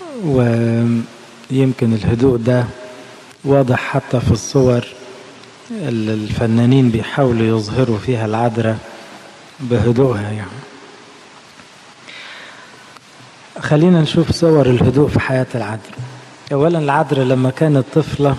ويمكن الهدوء ده واضح حتى في الصور اللي الفنانين بيحاولوا يظهروا فيها العذراء بهدوءها يعني خلينا نشوف صور الهدوء في حياة العذراء أولا العذراء لما كانت طفلة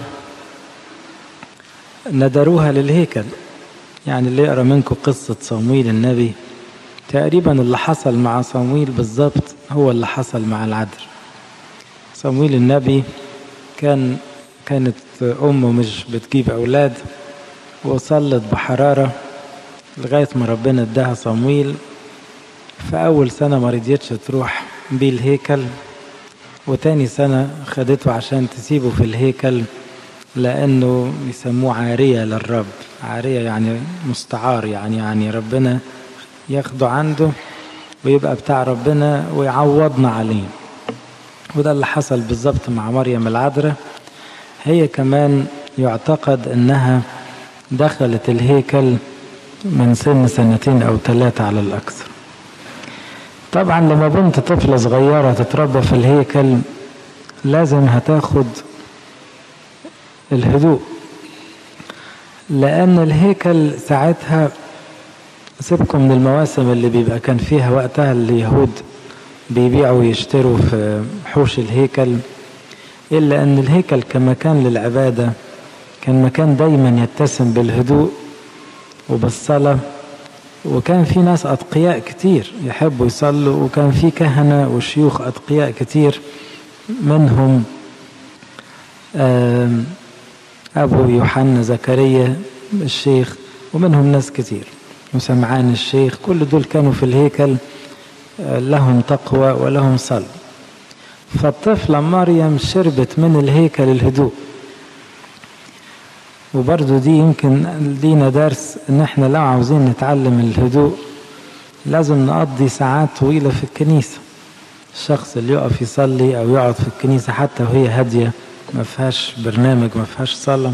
ندروها للهيكل يعني اللي يقرأ منكم قصة صمويل النبي تقريبا اللي حصل مع صمويل بالظبط هو اللي حصل مع العذراء صمويل النبي كان كانت أمه مش بتجيب أولاد وصلت بحرارة لغاية ما ربنا اداها صمويل في أول سنة ما رضيتش تروح بيه الهيكل وتاني سنة خدته عشان تسيبه في الهيكل لأنه يسموه عارية للرب عارية يعني مستعار يعني يعني ربنا ياخده عنده ويبقى بتاع ربنا ويعوضنا عليه وده اللي حصل بالظبط مع مريم العذراء هي كمان يعتقد انها دخلت الهيكل من سن سنتين او ثلاثة على الاكثر طبعا لما بنت طفلة صغيرة تتربى في الهيكل لازم هتاخد الهدوء لان الهيكل ساعتها سيبكم من المواسم اللي بيبقى كان فيها وقتها اليهود بيبيعوا ويشتروا في حوش الهيكل إلا أن الهيكل كمكان للعبادة كان مكان دايما يتسم بالهدوء وبالصلاة وكان في ناس أتقياء كتير يحبوا يصلوا وكان في كهنة وشيوخ أتقياء كتير منهم أبو يوحنا زكريا الشيخ ومنهم ناس كتير وسمعان الشيخ كل دول كانوا في الهيكل لهم تقوى ولهم صلب فالطفلة مريم شربت من الهيكل الهدوء وبرضو دي يمكن لينا درس ان احنا لو عاوزين نتعلم الهدوء لازم نقضي ساعات طويلة في الكنيسة الشخص اللي يقف يصلي او يقعد في الكنيسة حتى وهي هادية ما فيهاش برنامج ما فيهاش صلاة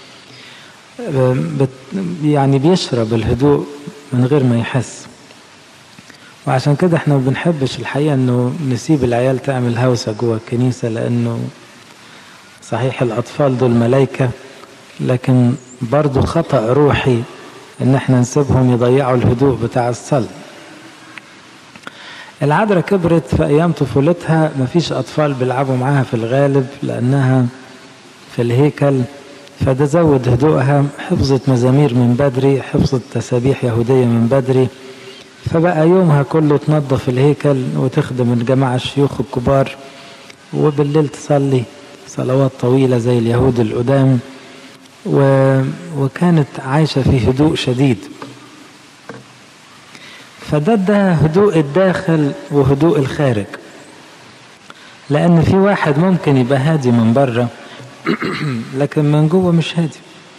يعني بيشرب الهدوء من غير ما يحس وعشان كده احنا ما بنحبش الحقيقة انه نسيب العيال تعمل هوسة جوه الكنيسة لانه صحيح الاطفال دول ملايكة لكن برضو خطأ روحي ان احنا نسيبهم يضيعوا الهدوء بتاع الصلاة العذراء كبرت في ايام طفولتها مفيش اطفال بيلعبوا معاها في الغالب لانها في الهيكل فده زود هدوءها حفظت مزامير من بدري حفظت تسابيح يهودية من بدري فبقى يومها كله تنظف الهيكل وتخدم الجماعة الشيوخ الكبار وبالليل تصلي صلوات طويلة زي اليهود القدام و... وكانت عايشة في هدوء شديد فده ده هدوء الداخل وهدوء الخارج لأن في واحد ممكن يبقى هادي من بره لكن من جوه مش هادي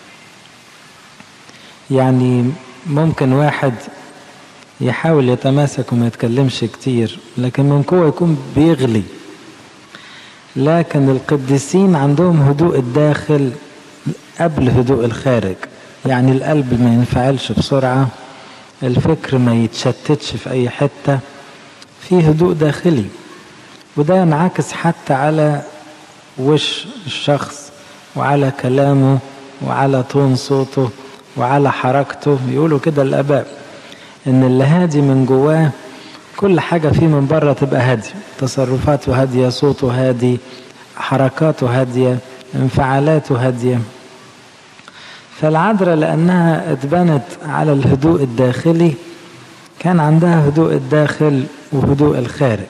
يعني ممكن واحد يحاول يتماسك وما يتكلمش كتير لكن من جوه يكون بيغلي لكن القديسين عندهم هدوء الداخل قبل هدوء الخارج يعني القلب ما ينفعلش بسرعة الفكر ما يتشتتش في أي حتة في هدوء داخلي وده ينعكس حتى على وش الشخص وعلى كلامه وعلى تون صوته وعلى حركته بيقولوا كده الآباء إن اللي هادي من جواه كل حاجة فيه من بره تبقى هادية تصرفاته هادية صوته هادي حركاته هادية انفعالاته هادية فالعذراء لأنها اتبنت على الهدوء الداخلي كان عندها هدوء الداخل وهدوء الخارج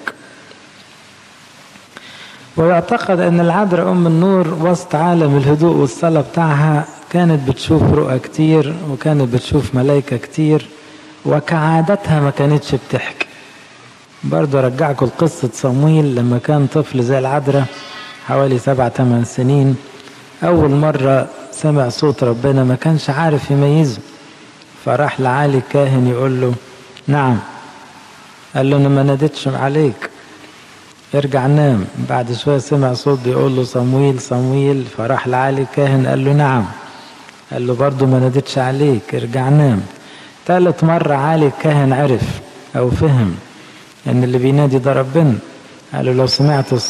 ويعتقد أن العذراء أم النور وسط عالم الهدوء والصلاة بتاعها كانت بتشوف رؤى كتير وكانت بتشوف ملايكة كتير وكعادتها ما كانتش بتحكي برضه رجعكم لقصة صمويل لما كان طفل زي العذراء حوالي سبع ثمان سنين أول مرة سمع صوت ربنا ما كانش عارف يميزه فراح لعالي الكاهن يقول له نعم قال له أنا ما ناديتش عليك ارجع نام بعد شوية سمع صوت بيقول له صمويل صمويل فراح لعالي الكاهن قال له نعم قال له برضه ما ناديتش عليك ارجع نام ثالث مرة عالي الكاهن عرف أو فهم ان اللي بينادي ده ربنا قال له لو سمعت